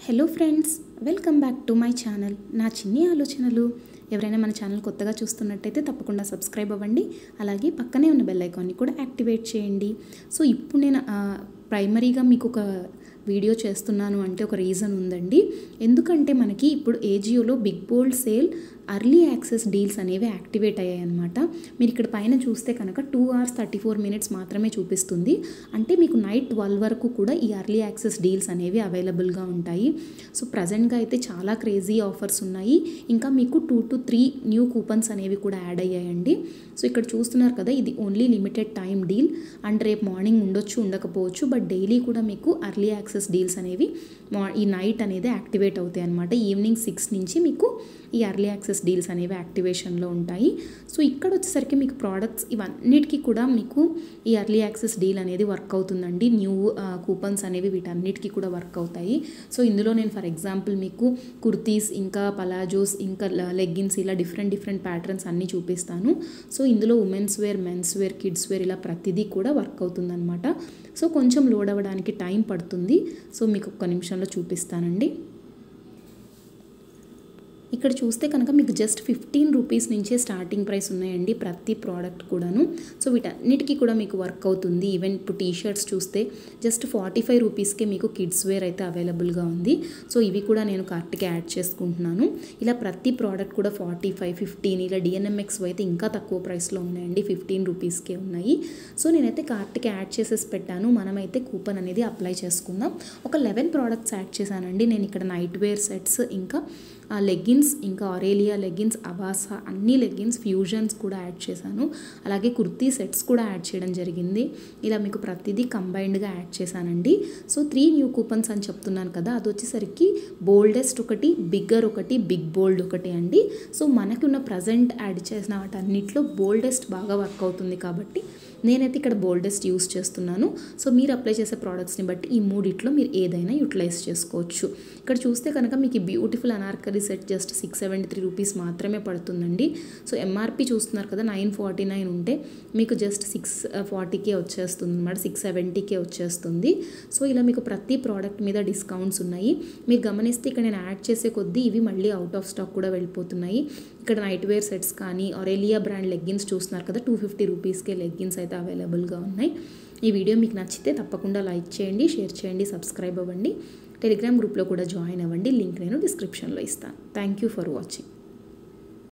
hello friends welcome back to my channel నా చిన్ని ఆలోచనలు ఎవరైనా మన ఛానల్ కొత్తగా చూస్తున్నట్టయితే తప్పకుండా సబ్స్క్రైబ్ అవ్వండి అలాగే పక్కనే ఉన్న బెల్ ఐకాన్ని కూడా యాక్టివేట్ చేయండి సో ఇప్పుడు నేను ఆ, ప్రైమరీగా మీకు ఒక వీడియో చేస్తున్నాను అంటే ఒక రీజన్ ఉందండి ఎందుకంటే మనకి ఇప్పుడు ఏజియోలో big bold sale early access deals అనేవి యాక్టివేట్ అయ్యాయి అనమాట మీరు ఇక్కడ పైన చూస్తే కనుక two hours thirty four minutes మాత్రమే చూపిస్తుంది అంటే మీకు నైట్ ట్వెల్వ్ వరకు కూడా ఈ అర్లీ యాక్సెస్ డీల్స్ అనేవి అవైలబుల్గా ఉంటాయి సో ప్రజెంట్గా అయితే చాలా క్రేజీ ఆఫర్స్ ఉన్నాయి ఇంకా మీకు two to three new coupons అనేవి కూడా యాడ్ అయ్యాయండి సో ఇక్కడ చూస్తున్నారు కదా ఇది only limited time deal and రేపు మార్నింగ్ ఉండొచ్చు ఉండకపోవచ్చు బట్ డైలీ కూడా మీకు అర్లీ యాక్సెస్ డీల్స్ అనేవి మా- ఈ నైట్ అనేది యాక్టివేట్ అవుతాయి అనమాట ఈవినింగ్ సిక్స్ నుంచి మీకు ఈ అర్లీ యాక్సెస్ డీల్స్ అనేవి యాక్టివేషన్లో ఉంటాయి సో ఇక్కడ వచ్చేసరికి మీకు ప్రోడక్ట్స్ ఇవన్నిటికీ కూడా మీకు ఈ అర్లీ యాక్సెస్ డీల్ అనేది వర్క్ అవుతుందండి న్యూ కూపన్స్ అనేవి వీటన్నిటికీ కూడా వర్క్ అవుతాయి సో ఇందులో నేను ఫర్ ఎగ్జాంపుల్ మీకు కుర్తీస్ ఇంకా పలాజోస్ ఇంకా లెగ్గిన్స్ ఇలా డిఫరెంట్ డిఫరెంట్ ప్యాటర్న్స్ అన్నీ చూపిస్తాను సో ఇందులో women's wear men's wear kids wear ఇలా ప్రతిదీ కూడా వర్క్ అవుతుందన్నమాట సో కొంచెం లోడ్ అవ్వడానికి టైం పడుతుంది సో మీకు ఒక్క నిమిషంలో చూపిస్తానండి ఇక్కడ చూస్తే కనుక మీకు జస్ట్ ఫిఫ్టీన్ రూపీస్ నుంచే స్టార్టింగ్ ప్రైస్ ఉన్నాయండి ప్రతి ప్రోడక్ట్ కూడాను సో వీటన్నిటికీ కూడా మీకు వర్క్ అవుతుంది ఈవెన్ ఇప్పుడు టీ షర్ట్స్ చూస్తే జస్ట్ ఫార్టీ ఫైవ్ రూపీస్కే మీకు కిడ్స్ వేర్ అయితే అవైలబుల్గా ఉంది సో ఇవి కూడా నేను కార్ట్కి యాడ్ చేసుకుంటున్నాను ఇలా ప్రతి ప్రోడక్ట్ కూడా ఫార్టీ ఫైవ్ ఫిఫ్టీన్ ఇలా డిఎన్ఎంఎక్స్ అయితే ఇంకా తక్కువ ప్రైస్లో ఉన్నాయండి ఫిఫ్టీన్ రూపీస్కే ఉన్నాయి సో నేనైతే కార్ట్కి యాడ్ చేసేసి పెట్టాను మనమైతే కూపన్ అనేది అప్లై చేసుకుందాం ఒక లెవెన్ ప్రోడక్ట్స్ యాడ్ చేశానండి నేను ఇక్కడ నైట్ వేర్ సెట్స్ ఇంకా ఆ లెగ్గిన్స్ ఇంకా ఆరేలియా లెగ్గిన్స్ అబాసా అన్ని లెగ్గిన్స్ ఫ్యూజన్స్ కూడా యాడ్ చేశాను అలాగే కుర్తీ సెట్స్ కూడా యాడ్ చేయడం జరిగింది ఇలా మీకు ప్రతిదీ కంబైన్డ్గా యాడ్ చేశానండి సో త్రీ న్యూ కూపన్స్ అని చెప్తున్నాను కదా అది వచ్చేసరికి బోల్డెస్ట్ ఒకటి బిగ్గర్ ఒకటి బిగ్ బోల్డ్ ఒకటి అండి సో మనకున్న ప్రజెంట్ యాడ్ చేసిన వాటన్నిటిలో బోల్డెస్ట్ బాగా వర్క్ అవుతుంది కాబట్టి నేనైతే ఇక్కడ బోల్డెస్ట్ యూస్ చేస్తున్నాను సో మీరు అప్లై చేసే ప్రోడక్ట్స్ని బట్టి ఈ మూడిట్లో మీరు ఏదైనా యూటిలైజ్ చేసుకోవచ్చు ఇక్కడ చూస్తే కనుక మీకు ఈ beautiful anarkali set just six seventy three rupees మాత్రమే పడుతుందండి సో ఎంఆర్పి చూస్తున్నారు కదా నైన్ ఫార్టీ నైన్ ఉంటే మీకు జస్ట్ సిక్స్ ఫార్టీకే వచ్చేస్తుంది అనమాట సిక్స్ సెవెంటీకే వచ్చేస్తుంది సో ఇలా మీకు ప్రతి ప్రోడక్ట్ మీద డిస్కౌంట్స్ ఉన్నాయి మీరు గమనిస్తే ఇక్కడ నేను యాడ్ చేసే కొద్దీ ఇవి మళ్ళీ అవుట్ ఆఫ్ స్టాక్ కూడా వెళ్ళిపోతున్నాయి ఇక్కడ నైట్ వేర్ సెట్స్ కానీ ఆరెలియా బ్రాండ్ లెగ్గిన్స్ చూస్తున్నారు కదా టూ ఫిఫ్టీ రూపీస్కే లెగ్గిన్స్ అయితే అవైలబుల్గా ఉన్నాయి ఈ వీడియో మీకు నచ్చితే తప్పకుండా లైక్ చేయండి షేర్ చేయండి సబ్స్క్రైబ్ అవ్వండి టెలిగ్రామ్ గ్రూప్లో కూడా జాయిన్ అవ్వండి లింక్ నేను డిస్క్రిప్షన్లో ఇస్తాను థ్యాంక్ యూ ఫర్ వాచింగ్